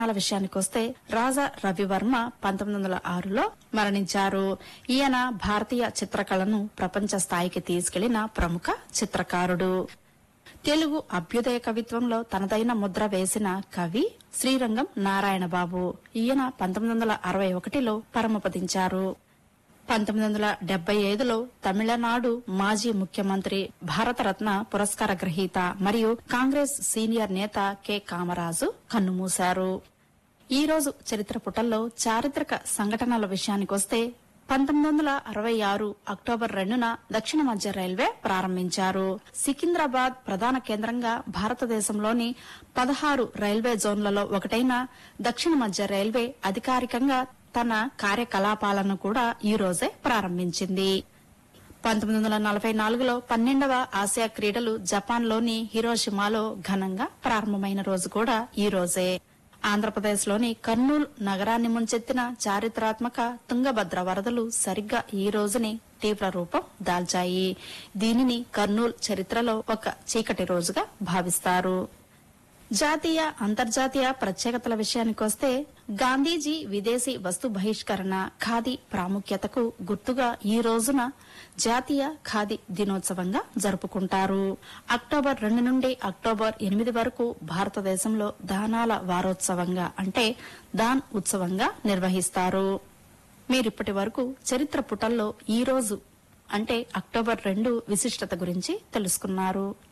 తెలంగాణ విషయానికొస్తే రాజా రవివర్మ పంతొమ్మిది వందల ఆరులో మరణించారు ఈయన భారతీయ చిత్రకళను ప్రపంచ స్థాయికి తీసుకెళ్లిన ప్రముఖ చిత్రకారుడు తెలుగు అభ్యుదయ కవిత్వంలో తనదైన ముద్ర వేసిన కవి శ్రీరంగం నారాయణబాబు ఈయన పంతొమ్మిది వందల అరవై ఒకటిలో పరమపదించారు పంతొమ్మిది వందల డెబ్బై ఐదులో తమిళనాడు మాజీ ముఖ్యమంత్రి భారతరత్న పురస్కార గ్రహీత మరియు కాంగ్రెస్ సీనియర్ నేత కె కామరాజు కన్నుమూశారు ఈ రోజు చరిత్ర పుటల్లో చారిత్రక సంఘటనల విషయానికొస్తే పంతొమ్మిది వందల అరవై ఆరు అక్టోబర్ రెండున దక్షిణ మధ్య రైల్వే ప్రారంభించారు సికింద్రాబాద్ ప్రధాన కేంద్రంగా భారతదేశంలోని పదహారు రైల్వే జోన్లలో ఒకటైన దక్షిణ మధ్య రైల్వే అధికారికంగా తన కార్యకలాపాలను కూడా ఈ రోజే ప్రారంభించింది పంతొమ్మిది వందల నలభై నాలుగులో పన్నెండవ ఆసియా క్రీడలు జపాన్లోని హిరోషిమాలో ఘనంగా ప్రారంభమైన రోజు కూడా ఈ రోజే ఆంధ్రప్రదేశ్లోని కర్నూలు నగరాన్ని ముంచెత్తిన చారిత్రాత్మక తుంగభద్ర వరదలు సరిగ్గా ఈ రోజుని తీవ్ర రూపం దాల్చాయి దీనిని కర్నూలు చరిత్రలో ఒక చీకటి రోజుగా భావిస్తారు జాతీయ అంతర్జాతీయ ప్రత్యేకతల విషయానికొస్తే గాంధీజీ విదేశీ వస్తు బహిష్కరణ ఖాదీ ప్రాముఖ్యతకు గుర్తుగా ఈ రోజున జాతీయ ఖాదీ దినోత్సవంగా జరుపుకుంటారు అక్టోబర్ రెండు నుండి అక్టోబర్ ఎనిమిది వరకు భారతదేశంలో దానాల వారోత్సవంగా అంటే దాన్ ఉత్సవంగా నిర్వహిస్తారు మీరిప్పటి వరకు చరిత్ర పుటల్లో ఈ రోజు అంటే అక్టోబర్ రెండు విశిష్టత గురించి తెలుసుకున్నారు